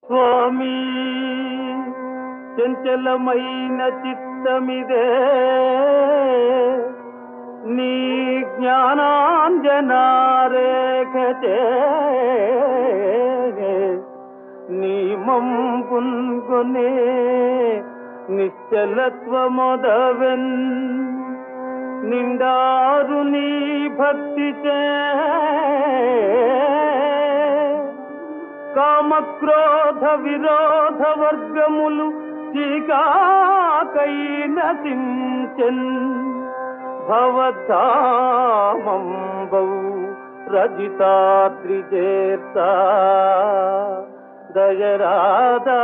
స్వామి చంచలమైన చిత్తమిదే నీ జ్ఞానాంజనారేఖచే నీ మంపున్కొనే నిశ్చలత్వమొదవెన్ నిండారు నీ భక్తి చే కామక్రోధ విరోధ వర్గములు చీకాకై నశించెన్ భవధామంబౌ రజితాద్రిజేర్త దయరాదా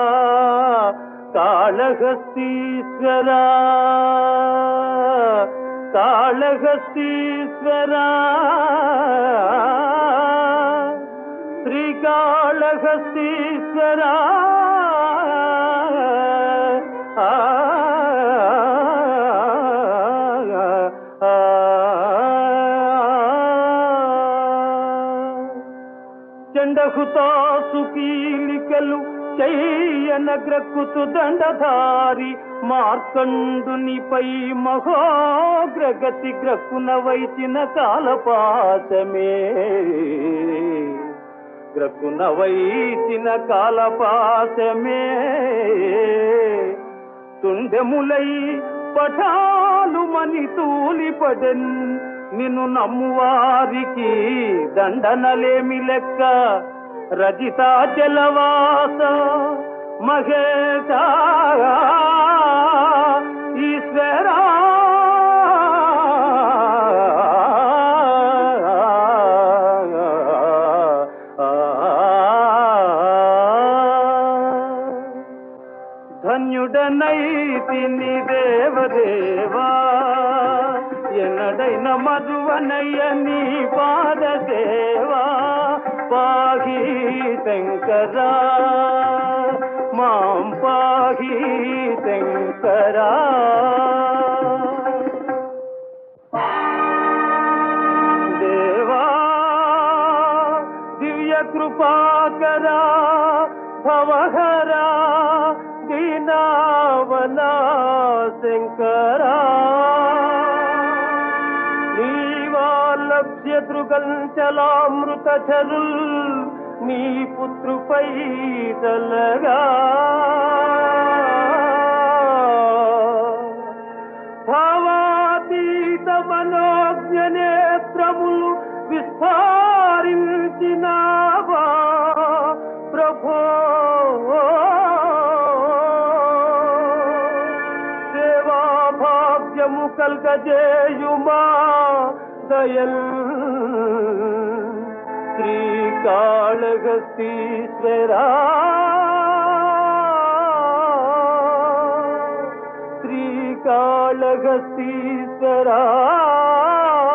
కాళహస్తీశ్వరా కాళహస్తీశ్వరా శ్రీకాళహస్తీశ్వరా ఆ, ఆ, చండహుతాసు కీలికలు చెయ్యన గ్రక్కుతు దండధారి మార్కండునిపై మహోగ్రగతి గ్రక్కున వైచిన కాలపాశమే గ్రక్కున వైచిన కాలపాశమే తుండెములై పఠాలు మని తూలిపడెన్ నిన్ను నమ్మువారికి దండనలేమి లెక్క రజితాచలవాస మహేశ ఈశ్వరా ధన్యుడనైతిని దేవదేవా ఎన్నడైన మధువనయ్య నీ పాదదేవా పాహి శంకరా మాం పాహి శంకరా దేవా దివ్య కృపాకరా భవహరా దీనావనా శంకరా నీవాలభ్య దృగంచలామృత చరుల్ నీ పుత్రుపై తలగా భావాతీత మనోజ్ఞ నేత్రములు విస్తారించినావా ప్రభో సేవా భాగ్యము కల్గజేయుమా దయల్ శ్రీకాళహస్తీశ్వరా శ్రీకాళహస్తీశ్వరా